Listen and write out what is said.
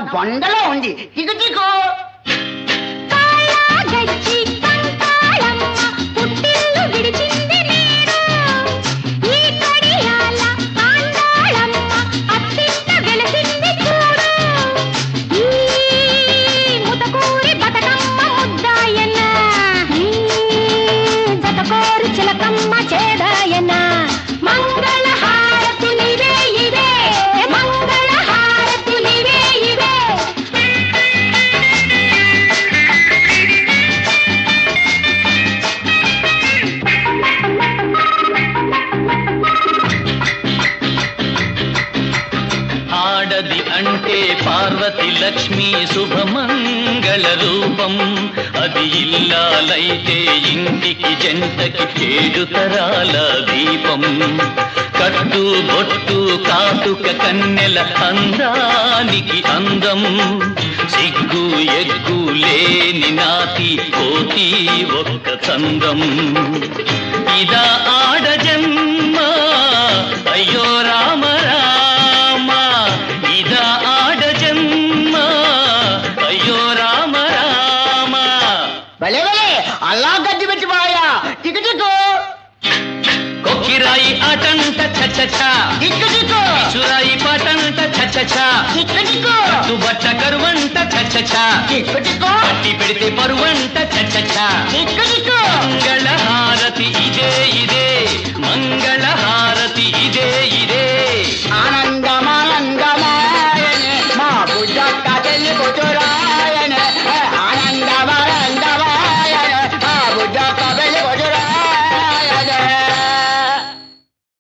బొండలో ఉంది టికు టికు కాళ్ళగచ్చి కంకాళమ్మ పుట్టిల్లు విడిచింది నేడు. ఈ కడియాల ఆండాళమ్మ అత్తింట వెలసింది చూడు. ఈ ముతకూరి బతకమ్మ ముద్దాయన. ఈ జతకోరి చిలకమ్మ చేదాయన. మంగళ హారతులివే ఇవే మంగళ హారతులివే ఇవే ఆడది అంటే పార్వతి లక్ష్మి శుభమంగళ రూపం అది ఇల్లాలైతే ఇంటికి జంటకి ఏడు తరాల దీపం కట్టు బొట్టు కాటుక కన్నెల అందానికి అందం సిగ్గు ఎగ్గు లేని నాతి కోతి ఒక్క చందం ఇదా ఆడజన్మ అయ్యో రామ రామ ఇదా ఆడజన్మ అయ్యో రామ రామ భలే భలే అల్లా గడ్డి పెట్టి పోయా టికు టికు కొక్కిరాయి ఆటంట చచ్చ టిక్కు టిక్కు చురాయి పాటంట చచ్చ టిక్కు టిక్కు బట్ట కరువంట చచ్చ టిక్కు టిక్కు పట్టి పెడితే పరువంట చచ్చ టిక్కు టిక్కు మంగళహారతి ఇదే ఇదే మంగళహారతి ఇదే ఇదే ఆనందమానందమాయనే మా బుద్ధ కథలు